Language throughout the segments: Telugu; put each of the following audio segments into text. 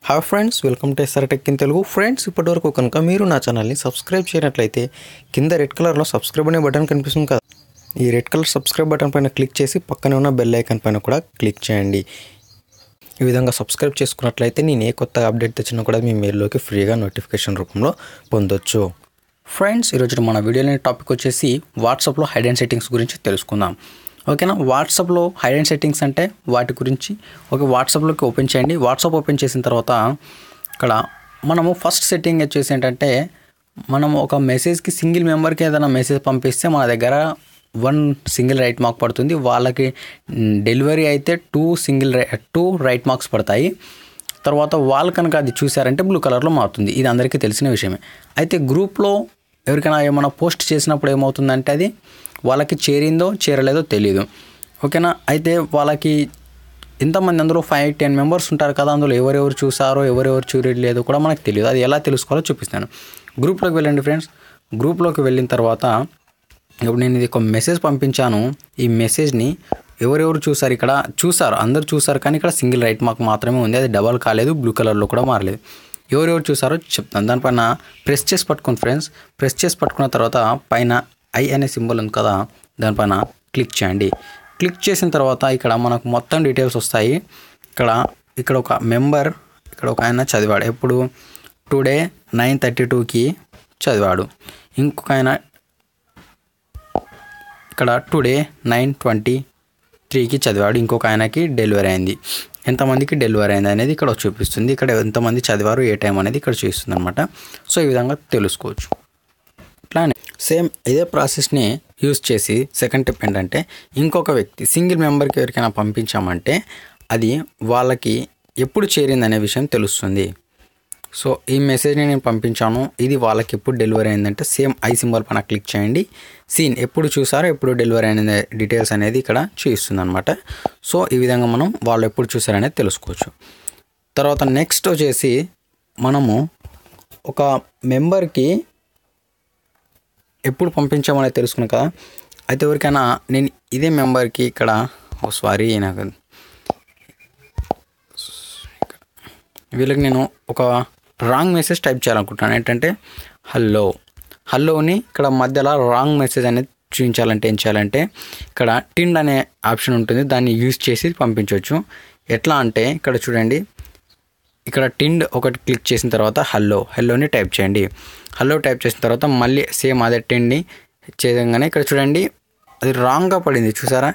hi friends welcome to SR tech in Telugu friends ఇప్పటివరకు కనుక మీరు నా ఛానల్ని సబ్స్క్రైబ్ చేయనట్లయితే కింద రెడ్ కలర్లో సబ్స్క్రైబ్ అనే బటన్ కనిపిస్తుంది కదా ఈ రెడ్ కలర్ సబ్స్క్రైబ్ బటన్ పైన క్లిక్ చేసి పక్కనే ఉన్న బెల్ ఐకాన్ పైన కూడా క్లిక్ చేయండి ఈ విధంగా సబ్స్క్రైబ్ చేసుకున్నట్లయితే నేను ఏ కొత్త అప్డేట్ తెచ్చినా కూడా మీ మెయిల్లోకి ఫ్రీగా నోటిఫికేషన్ రూపంలో పొందొచ్చు ఫ్రెండ్స్ ఈరోజు మన వీడియోలోని టాపిక్ వచ్చేసి వాట్సాప్లో హైడ్ అండ్ సెట్టింగ్స్ గురించి తెలుసుకుందాం ఓకేనా వాట్సాప్లో హైడ్ అండ్ సెట్టింగ్స్ అంటే వాటి గురించి ఓకే వాట్సాప్లోకి ఓపెన్ చేయండి వాట్సాప్ ఓపెన్ చేసిన తర్వాత ఇక్కడ మనము ఫస్ట్ సెట్టింగ్ వచ్చేసి ఏంటంటే మనం ఒక మెసేజ్కి సింగిల్ మెంబర్కి ఏదైనా మెసేజ్ పంపిస్తే మన దగ్గర వన్ సింగిల్ రైట్ మార్క్ పడుతుంది వాళ్ళకి డెలివరీ అయితే two single right two right marks పడతాయి తర్వాత వాళ్ళు కనుక అది చూసారంటే బ్లూ కలర్లో మారుతుంది ఇది అందరికీ తెలిసిన విషయమే అయితే గ్రూప్లో ఎవరికైనా ఏమైనా పోస్ట్ చేసినప్పుడు ఏమవుతుందంటే అది వాళ్ళకి చేరిందో చేరలేదో తెలియదు ఓకేనా అయితే వాళ్ళకి ఎంతమంది అందులో ఫైవ్ టెన్ మెంబర్స్ ఉంటారు కదా అందులో ఎవరెవరు చూసారో ఎవరెవరు చూడలేదో కూడా మనకు తెలియదు అది ఎలా తెలుసుకోవాలో చూపిస్తాను గ్రూప్లోకి వెళ్ళండి ఫ్రెండ్స్ గ్రూప్లోకి వెళ్ళిన తర్వాత ఇప్పుడు నేను ఇది ఒక మెసేజ్ పంపించాను ఈ మెసేజ్ని ఎవరెవరు చూసారు ఇక్కడ చూసారు అందరు చూసారు కానీ ఇక్కడ సింగిల్ రైట్ మార్క్ మాత్రమే ఉంది అది డబల్ కాలేదు బ్లూ కలర్లో కూడా మారలేదు ఎవరెవరు చూసారో చెప్తాను దానిపైన ప్రెస్ చేసి పట్టుకుని ఫ్రెండ్స్ ప్రెస్ చేసి పట్టుకున్న తర్వాత పైన ఐ అనే సింబల్ ఉంది కదా దానిపైన క్లిక్ చేయండి క్లిక్ చేసిన తర్వాత ఇక్కడ మనకు మొత్తం డీటెయిల్స్ వస్తాయి ఇక్కడ ఇక్కడ ఒక మెంబర్ ఇక్కడ ఒక ఆయన చదివాడు ఎప్పుడు టుడే నైన్ థర్టీ టూకి చదివాడు ఇంకొక ఆయన ఇక్కడ టుడే నైన్ ట్వంటీ త్రీకి చదివాడు ఇంకొక ఆయనకి డెలివరీ అయింది ఎంతమందికి డెలివరీ అయింది అనేది ఇక్కడ చూపిస్తుంది ఇక్కడ ఎంతమంది చదివారు ఏ టైం అనేది ఇక్కడ చూపిస్తుంది అనమాట సో ఈ విధంగా తెలుసుకోవచ్చు ఇట్లానే సేమ్ ఇదే ప్రాసెస్ని యూజ్ చేసి సెకండ్ టిప్ ఏంటంటే ఇంకొక వ్యక్తి సింగిల్ మెంబర్కి ఎవరికైనా పంపించామంటే అది వాళ్ళకి ఎప్పుడు చేరింది అనే విషయం తెలుస్తుంది సో ఈ మెసేజ్ని నేను పంపించాను ఇది వాళ్ళకి ఎప్పుడు డెలివరీ అయిందంటే సేమ్ ఐ సింబల్ పైన క్లిక్ చేయండి సీన్ ఎప్పుడు చూసారో ఎప్పుడు డెలివరీ అయిన డీటెయిల్స్ అనేది ఇక్కడ చూపిస్తుంది అనమాట సో ఈ విధంగా మనం వాళ్ళు ఎప్పుడు చూసారనేది తెలుసుకోవచ్చు తర్వాత నెక్స్ట్ వచ్చేసి మనము ఒక మెంబర్కి ఎప్పుడు పంపించామనేది తెలుసుకున్నాం కదా అయితే ఎవరికైనా నేను ఇదే మెంబర్కి ఇక్కడ ఓ సారీ నాకు వీళ్ళకి నేను ఒక రాంగ్ మెసేజ్ టైప్ చేయాలనుకుంటున్నాను ఏంటంటే హలో హలోని ఇక్కడ మధ్యలో రాంగ్ మెసేజ్ అనేది చూపించాలంటే ఏం చేయాలంటే ఇక్కడ టిండ్ అనే ఆప్షన్ ఉంటుంది దాన్ని యూజ్ చేసి పంపించవచ్చు ఎట్లా అంటే ఇక్కడ చూడండి ఇక్కడ టిండ్ ఒకటి క్లిక్ చేసిన తర్వాత హలో హలోని టైప్ చేయండి హలో టైప్ చేసిన తర్వాత మళ్ళీ సేమ్ అదే టిండ్ని చేయగానే ఇక్కడ చూడండి అది రాంగ్గా పడింది చూసారా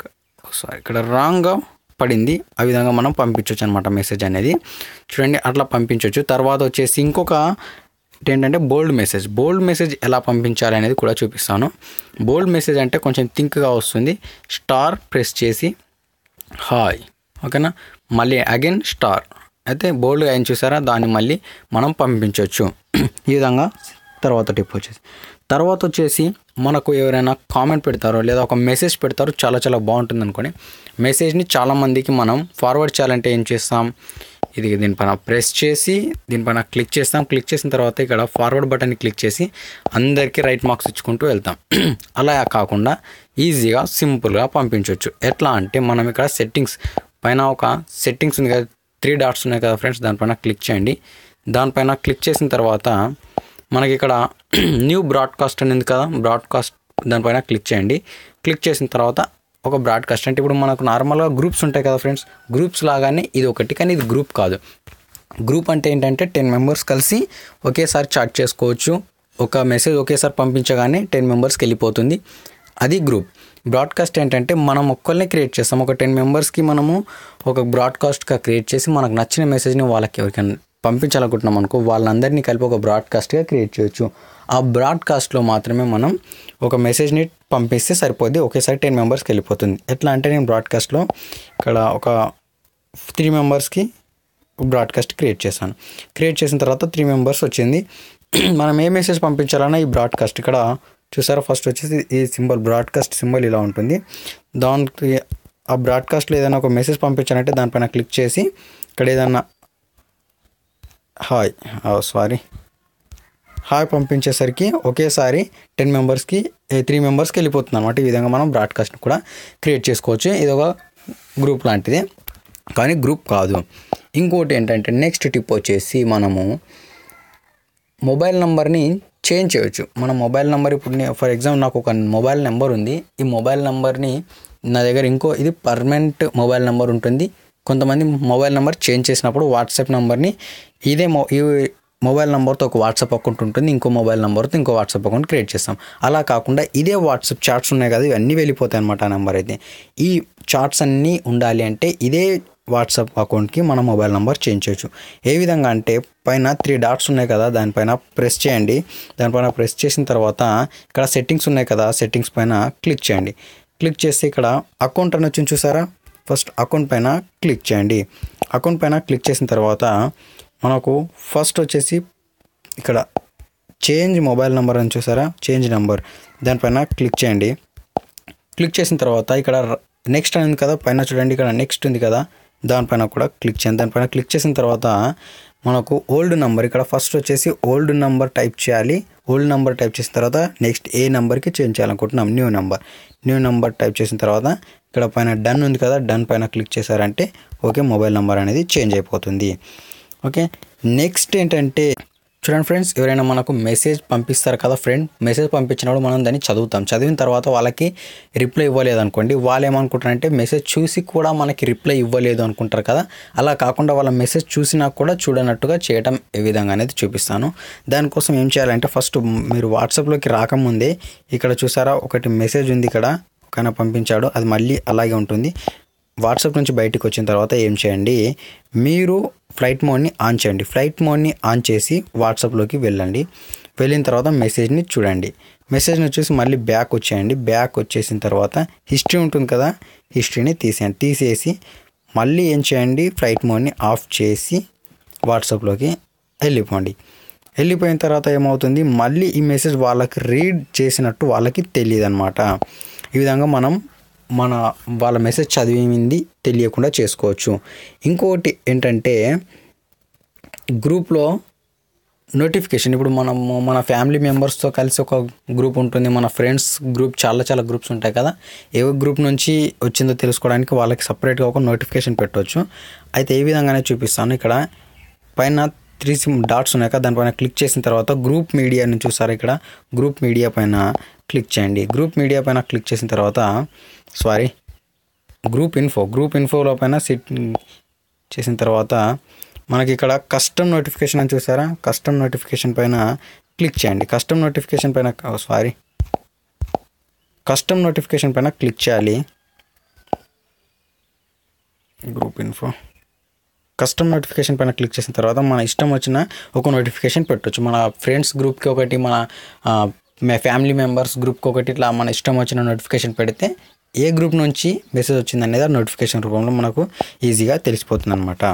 సారీ ఇక్కడ రాంగ్గా పడింది ఆ విధంగా మనం పంపించవచ్చు అనమాట మెసేజ్ అనేది చూడండి అట్లా పంపించవచ్చు తర్వాత వచ్చేసి ఇంకొక ఏంటంటే బోల్డ్ మెసేజ్ బోల్డ్ మెసేజ్ ఎలా పంపించాలి అనేది కూడా చూపిస్తాను బోల్డ్ మెసేజ్ అంటే కొంచెం థింక్గా వస్తుంది స్టార్ ప్రెస్ చేసి హాయ్ ఓకేనా మళ్ళీ అగైన్ స్టార్ అయితే బోల్డ్గా ఏం చూసారా దాన్ని మళ్ళీ మనం పంపించవచ్చు ఈ విధంగా తర్వాత టిప్ వచ్చేసి తర్వాత వచ్చేసి మనకు ఎవరైనా కామెంట్ పెడతారో లేదా ఒక మెసేజ్ పెడతారో చాలా చాలా బాగుంటుంది అనుకోని మెసేజ్ని చాలామందికి మనం ఫార్వర్డ్ చేయాలంటే ఏం చేస్తాం ఇది దీనిపైన ప్రెస్ చేసి దీనిపైన క్లిక్ చేస్తాం క్లిక్ చేసిన తర్వాత ఇక్కడ ఫార్వర్డ్ బటన్ని క్లిక్ చేసి అందరికీ రైట్ మార్క్స్ ఇచ్చుకుంటూ వెళ్తాం అలా కాకుండా ఈజీగా సింపుల్గా పంపించవచ్చు ఎట్లా అంటే మనం ఇక్కడ సెట్టింగ్స్ పైన ఒక సెట్టింగ్స్ ఉంది కదా త్రీ డాట్స్ ఉన్నాయి కదా ఫ్రెండ్స్ దానిపైన క్లిక్ చేయండి దానిపైన క్లిక్ చేసిన తర్వాత మనకి ఇక్కడ న్యూ బ్రాడ్కాస్ట్ అనేది కదా బ్రాడ్కాస్ట్ దానిపైన క్లిక్ చేయండి క్లిక్ చేసిన తర్వాత ఒక బ్రాడ్కాస్ట్ అంటే ఇప్పుడు మనకు నార్మల్గా గ్రూప్స్ ఉంటాయి కదా ఫ్రెండ్స్ గ్రూప్స్ లాగానే ఇది ఒకటి కానీ ఇది గ్రూప్ కాదు గ్రూప్ అంటే ఏంటంటే టెన్ మెంబర్స్ కలిసి ఒకేసారి చాట్ చేసుకోవచ్చు ఒక మెసేజ్ ఒకేసారి పంపించగానే టెన్ మెంబర్స్కి వెళ్ళిపోతుంది అది గ్రూప్ బ్రాడ్కాస్ట్ ఏంటంటే మనం ఒక్కరిని క్రియేట్ చేస్తాం ఒక టెన్ మెంబర్స్కి మనము ఒక బ్రాడ్కాస్ట్గా క్రియేట్ చేసి మనకు నచ్చిన మెసేజ్ని వాళ్ళకి ఎవరికైనా పంపించాలనుకుంటున్నాం అనుకో వాళ్ళందరినీ కలిపి ఒక బ్రాడ్కాస్ట్గా క్రియేట్ చేయొచ్చు ఆ బ్రాడ్కాస్ట్లో మాత్రమే మనం ఒక మెసేజ్ని పంపిస్తే సరిపోద్ది ఒకేసారి టెన్ మెంబర్స్కి వెళ్ళిపోతుంది ఎట్లా అంటే నేను బ్రాడ్కాస్ట్లో ఇక్కడ ఒక త్రీ మెంబర్స్కి బ్రాడ్కాస్ట్ క్రియేట్ చేశాను క్రియేట్ చేసిన తర్వాత త్రీ మెంబర్స్ వచ్చింది మనం ఏ మెసేజ్ పంపించాలన్నా ఈ బ్రాడ్కాస్ట్ ఇక్కడ చూసారా ఫస్ట్ వచ్చేసి ఈ సింబల్ బ్రాడ్కాస్ట్ సింబల్ ఇలా ఉంటుంది దానికి ఆ బ్రాడ్కాస్ట్లో ఏదైనా ఒక మెసేజ్ పంపించాలంటే దానిపైన క్లిక్ చేసి ఇక్కడ ఏదైనా హాయ్ సారీ హాయ్ పంపించేసరికి ఒకేసారి టెన్ మెంబర్స్కి త్రీ మెంబర్స్కి వెళ్ళిపోతుంది అనమాట ఈ విధంగా మనం బ్రాడ్కాస్ట్ని కూడా క్రియేట్ చేసుకోవచ్చు ఇది ఒక గ్రూప్ లాంటిది కానీ గ్రూప్ కాదు ఇంకోటి ఏంటంటే నెక్స్ట్ టిప్ వచ్చేసి మనము మొబైల్ నెంబర్ని చేంజ్ చేయొచ్చు మన మొబైల్ నెంబర్ ఇప్పుడు నే- ఫర్ ఎగ్జాంపుల్ నాకు ఒక మొబైల్ నెంబర్ ఉంది ఈ మొబైల్ నెంబర్ని నా దగ్గర ఇంకో ఇది పర్మనెంట్ మొబైల్ నెంబర్ ఉంటుంది కొంతమంది మొబైల్ నెంబర్ చేంజ్ చేసినప్పుడు వాట్సాప్ నెంబర్ని ఇదే మొ ఈ మొబైల్ నెంబర్తో ఒక వాట్సాప్ అకౌంట్ ఉంటుంది ఇంకో మొబైల్ నెంబర్తో ఇంకో వాట్సాప్ అకౌంట్ క్రియేట్ చేస్తాం అలా కాకుండా ఇదే వాట్సాప్ చాట్స్ ఉన్నాయి కదా ఇవన్నీ వెళ్ళిపోతాయి అనమాట ఆ నెంబర్ అయితే ఈ చాట్స్ అన్నీ ఉండాలి అంటే ఇదే వాట్సాప్ అకౌంట్కి మన మొబైల్ నెంబర్ చేంజ్ చేయొచ్చు ఏ విధంగా అంటే పైన త్రీ డాట్స్ ఉన్నాయి కదా దానిపైన ప్రెస్ చేయండి దానిపైన ప్రెస్ చేసిన తర్వాత ఇక్కడ సెట్టింగ్స్ ఉన్నాయి కదా సెట్టింగ్స్ పైన క్లిక్ చేయండి క్లిక్ చేస్తే ఇక్కడ అకౌంట్ అని వచ్చింది చూసారా ఫస్ట్ అకౌంట్ పైన క్లిక్ చేయండి అకౌంట్ పైన క్లిక్ చేసిన తర్వాత మనకు ఫస్ట్ వచ్చేసి ఇక్కడ చేంజ్ మొబైల్ నెంబర్ అని చూసారా చేంజ్ నెంబర్ దానిపైన క్లిక్ చేయండి క్లిక్ చేసిన తర్వాత ఇక్కడ నెక్స్ట్ అని ఉంది కదా పైన చూడండి ఇక్కడ నెక్స్ట్ ఉంది కదా దానిపైన కూడా క్లిక్ చేయండి దానిపైన క్లిక్ చేసిన తర్వాత మనకు ఓల్డ్ నెంబర్ ఇక్కడ ఫస్ట్ వచ్చేసి ఓల్డ్ నెంబర్ టైప్ చేయాలి ఓల్డ్ నెంబర్ టైప్ చేసిన తర్వాత నెక్స్ట్ ఏ నెంబర్కి చేంజ్ చేయాలనుకుంటున్నాం new number new number type చేసిన తర్వాత ఇక్కడ పైన డన్ ఉంది కదా డన్ పైన క్లిక్ చేశారంటే ఓకే మొబైల్ నెంబర్ అనేది చేంజ్ అయిపోతుంది ఓకే నెక్స్ట్ ఏంటంటే చూడండి ఫ్రెండ్స్ ఎవరైనా మనకు మెసేజ్ పంపిస్తారు కదా ఫ్రెండ్ మెసేజ్ పంపించినప్పుడు మనం దాన్ని చదువుతాం చదివిన తర్వాత వాళ్ళకి రిప్లై ఇవ్వలేదు అనుకోండి వాళ్ళు ఏమనుకుంటారంటే మెసేజ్ చూసి కూడా మనకి రిప్లై ఇవ్వలేదు అనుకుంటారు కదా అలా కాకుండా వాళ్ళ మెసేజ్ చూసినా కూడా చూడనట్టుగా చేయటం ఏ విధంగా అనేది చూపిస్తాను దానికోసం ఏం చేయాలంటే ఫస్ట్ మీరు వాట్సాప్లోకి రాకముందే ఇక్కడ చూసారా ఒకటి మెసేజ్ ఉంది ఇక్కడ ఒక పంపించాడు అది మళ్ళీ అలాగే ఉంటుంది వాట్సాప్ నుంచి బయటికి వచ్చిన తర్వాత ఏం చేయండి మీరు ఫ్లైట్ మోడ్ని ఆన్ చేయండి ఫ్లైట్ మోడ్ని ఆన్ చేసి వాట్సాప్లోకి వెళ్ళండి వెళ్ళిన తర్వాత మెసేజ్ని చూడండి మెసేజ్ని వచ్చేసి మళ్ళీ బ్యాక్ వచ్చేయండి బ్యాక్ వచ్చేసిన తర్వాత హిస్టరీ ఉంటుంది కదా హిస్టరీని తీసేయండి తీసేసి మళ్ళీ ఏం చేయండి ఫ్లైట్ మోడ్ని ఆఫ్ చేసి వాట్సాప్లోకి వెళ్ళిపోండి వెళ్ళిపోయిన తర్వాత ఏమవుతుంది మళ్ళీ ఈ మెసేజ్ వాళ్ళకి రీడ్ చేసినట్టు వాళ్ళకి తెలియదు అనమాట ఈ విధంగా మనం మన వాళ్ళ మెసేజ్ చదివింది తెలియకుండా చేసుకోవచ్చు ఇంకొకటి ఏంటంటే గ్రూప్లో నోటిఫికేషన్ ఇప్పుడు మనం మన ఫ్యామిలీ మెంబర్స్తో కలిసి ఒక గ్రూప్ ఉంటుంది మన ఫ్రెండ్స్ గ్రూప్ చాలా చాలా గ్రూప్స్ ఉంటాయి కదా ఏ గ్రూప్ నుంచి వచ్చిందో తెలుసుకోవడానికి వాళ్ళకి సపరేట్గా ఒక నోటిఫికేషన్ పెట్టవచ్చు అయితే ఏ విధంగానే చూపిస్తాను ఇక్కడ పైన త్రీ సిమ్ డాట్స్ ఉన్నాయి కదా దానిపైన క్లిక్ చేసిన తర్వాత గ్రూప్ మీడియా నుంచి చూసారా ఇక్కడ గ్రూప్ మీడియా పైన క్లిక్ చేయండి గ్రూప్ మీడియా పైన క్లిక్ చేసిన తర్వాత సారీ గ్రూప్ ఇన్ఫో గ్రూప్ ఇన్ఫోలో పైన సిట్ చేసిన తర్వాత మనకి ఇక్కడ కస్టమ్ నోటిఫికేషన్ అని చూసారా కస్టమ్ నోటిఫికేషన్ పైన క్లిక్ చేయండి కస్టమ్ నోటిఫికేషన్ పైన సారీ కస్టమ్ నోటిఫికేషన్ పైన క్లిక్ చేయాలి గ్రూప్ ఇన్ఫో కస్టమ్ నోటిఫికేషన్ పైన క్లిక్ చేసిన తర్వాత మన ఇష్టం వచ్చిన ఒక నోటిఫికేషన్ పెట్టొచ్చు మన ఫ్రెండ్స్ గ్రూప్కి ఒకటి మన మా ఫ్యామిలీ మెంబర్స్ గ్రూప్కి ఒకటి ఇట్లా మన ఇష్టం వచ్చిన నోటిఫికేషన్ పెడితే ఏ గ్రూప్ నుంచి మెసేజ్ వచ్చింది అనేది ఆ నోటిఫికేషన్ రూపంలో మనకు ఈజీగా తెలిసిపోతుంది అనమాట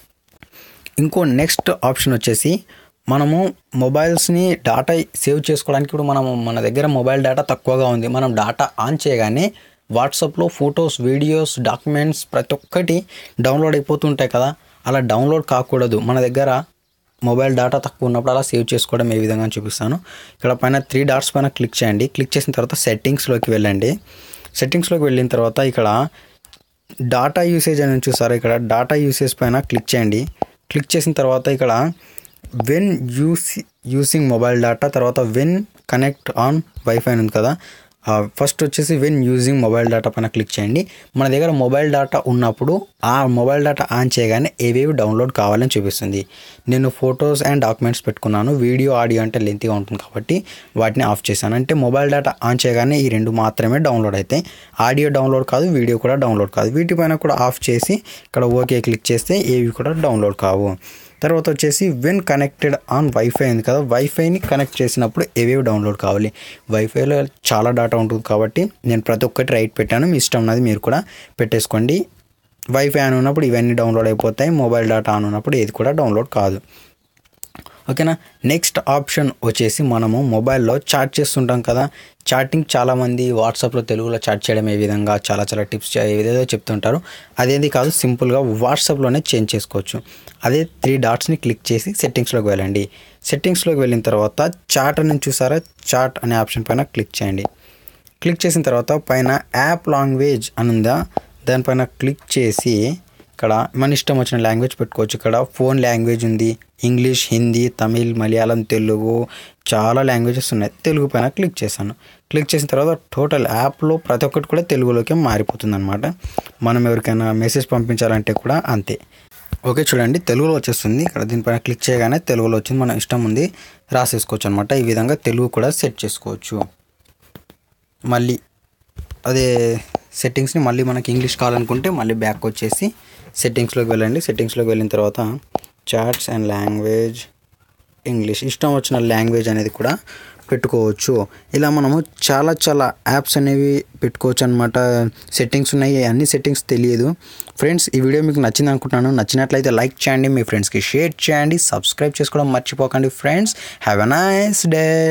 ఇంకో నెక్స్ట్ ఆప్షన్ వచ్చేసి మనము మొబైల్స్ని డాటా సేవ్ చేసుకోవడానికి ఇప్పుడు మనం మన దగ్గర మొబైల్ డేటా తక్కువగా ఉంది మనం డాటా ఆన్ చేయగానే వాట్సాప్లో ఫొటోస్ వీడియోస్ డాక్యుమెంట్స్ ప్రతి ఒక్కటి డౌన్లోడ్ అయిపోతుంటాయి కదా అలా డౌన్లోడ్ కాకూడదు మన దగ్గర మొబైల్ డేటా తక్కువ ఉన్నప్పుడు అలా సేవ్ చేసుకోవడం ఏ విధంగా చూపిస్తాను ఇక్కడ పైన త్రీ డాట్స్ పైన క్లిక్ చేయండి క్లిక్ చేసిన తర్వాత సెట్టింగ్స్లోకి వెళ్ళండి సెట్టింగ్స్లోకి వెళ్ళిన తర్వాత ఇక్కడ డాటా యూసేజ్ అని చూసారా ఇక్కడ డాటా యూసేజ్ పైన క్లిక్ చేయండి క్లిక్ చేసిన తర్వాత ఇక్కడ when use using mobile data తర్వాత వెన్ కనెక్ట్ ఆన్ వైఫై ఉంది కదా ఫస్ట్ వచ్చేసి వెన్ యూజింగ్ మొబైల్ డేటా పైన క్లిక్ చేయండి మన దగ్గర మొబైల్ డేటా ఉన్నప్పుడు ఆ మొబైల్ డేటా ఆన్ చేయగానే ఏవేవి డౌన్లోడ్ కావాలని చూపిస్తుంది నేను ఫొటోస్ అండ్ డాక్యుమెంట్స్ పెట్టుకున్నాను వీడియో ఆడియో అంటే లెంతీగా ఉంటుంది కాబట్టి వాటిని ఆఫ్ చేశాను అంటే మొబైల్ డేటా ఆన్ చేయగానే ఈ రెండు మాత్రమే డౌన్లోడ్ అవుతాయి ఆడియో డౌన్లోడ్ కాదు వీడియో కూడా డౌన్లోడ్ కాదు వీటిపైన కూడా ఆఫ్ చేసి ఇక్కడ ఓకే క్లిక్ చేస్తే ఏవి కూడా డౌన్లోడ్ కావు తర్వాత వచ్చేసి వెన్ కనెక్టెడ్ ఆన్ వైఫై ఉంది కదా వైఫైని కనెక్ట్ చేసినప్పుడు ఏవేవి డౌన్లోడ్ కావాలి వైఫైలో చాలా డేటా ఉంటుంది కాబట్టి నేను ప్రతి ఒక్కటి రైట్ పెట్టాను మీ ఇష్టం ఉన్నది మీరు కూడా పెట్టేసుకోండి వైఫై ఆన్ ఉన్నప్పుడు ఇవన్నీ డౌన్లోడ్ అయిపోతాయి మొబైల్ డేటా ఆన్ ఉన్నప్పుడు ఏది కూడా డౌన్లోడ్ కాదు ఓకేనా నెక్స్ట్ ఆప్షన్ వచ్చేసి మనము మొబైల్లో చాట్ చేస్తుంటాం కదా చాటింగ్ చాలామంది వాట్సాప్లో తెలుగులో చాట్ చేయడం ఏ విధంగా చాలా చాలా టిప్స్ ఏదేదో చెప్తుంటారు అదేది కాదు సింపుల్గా వాట్సాప్లోనే చేంజ్ చేసుకోవచ్చు అదే త్రీ డాట్స్ని క్లిక్ చేసి సెట్టింగ్స్లోకి వెళ్ళండి సెట్టింగ్స్లోకి వెళ్ళిన తర్వాత చాట్ అని చూసారా చాట్ అనే ఆప్షన్ పైన క్లిక్ చేయండి క్లిక్ చేసిన తర్వాత పైన యాప్ లాంగ్వేజ్ అని ఉందా దానిపైన క్లిక్ చేసి ఇక్కడ మన ఇష్టం వచ్చిన లాంగ్వేజ్ పెట్టుకోవచ్చు ఇక్కడ ఫోన్ లాంగ్వేజ్ ఉంది ఇంగ్లీష్ హిందీ తమిళ్ మలయాళం తెలుగు చాలా లాంగ్వేజెస్ ఉన్నాయి తెలుగు పైన క్లిక్ చేశాను క్లిక్ చేసిన తర్వాత టోటల్ యాప్లో ప్రతి ఒక్కటి కూడా తెలుగులోకి మారిపోతుంది అనమాట మనం ఎవరికైనా మెసేజ్ పంపించాలంటే కూడా అంతే ఓకే చూడండి తెలుగులో వచ్చేస్తుంది ఇక్కడ దీనిపైన క్లిక్ చేయగానే తెలుగులో వచ్చింది మన ఇష్టం ఉంది రాసేసుకోవచ్చు అనమాట ఈ విధంగా తెలుగు కూడా సెట్ చేసుకోవచ్చు మళ్ళీ అదే సెట్టింగ్స్ని మళ్ళీ మనకి ఇంగ్లీష్ కావాలనుకుంటే మళ్ళీ బ్యాక్ వచ్చేసి సెట్టింగ్స్లోకి వెళ్ళండి సెట్టింగ్స్లోకి వెళ్ళిన తర్వాత చాట్స్ అండ్ లాంగ్వేజ్ ఇంగ్లీష్ ఇష్టం వచ్చిన లాంగ్వేజ్ అనేది కూడా పెట్టుకోవచ్చు ఇలా మనము చాలా చాలా యాప్స్ అనేవి పెట్టుకోవచ్చు అనమాట సెట్టింగ్స్ ఉన్నాయి అన్ని సెట్టింగ్స్ తెలియదు ఫ్రెండ్స్ ఈ వీడియో మీకు నచ్చింది అనుకుంటున్నాను నచ్చినట్లయితే లైక్ చేయండి మీ ఫ్రెండ్స్కి షేర్ చేయండి సబ్స్క్రైబ్ చేసుకోవడం మర్చిపోకండి friends have a nice day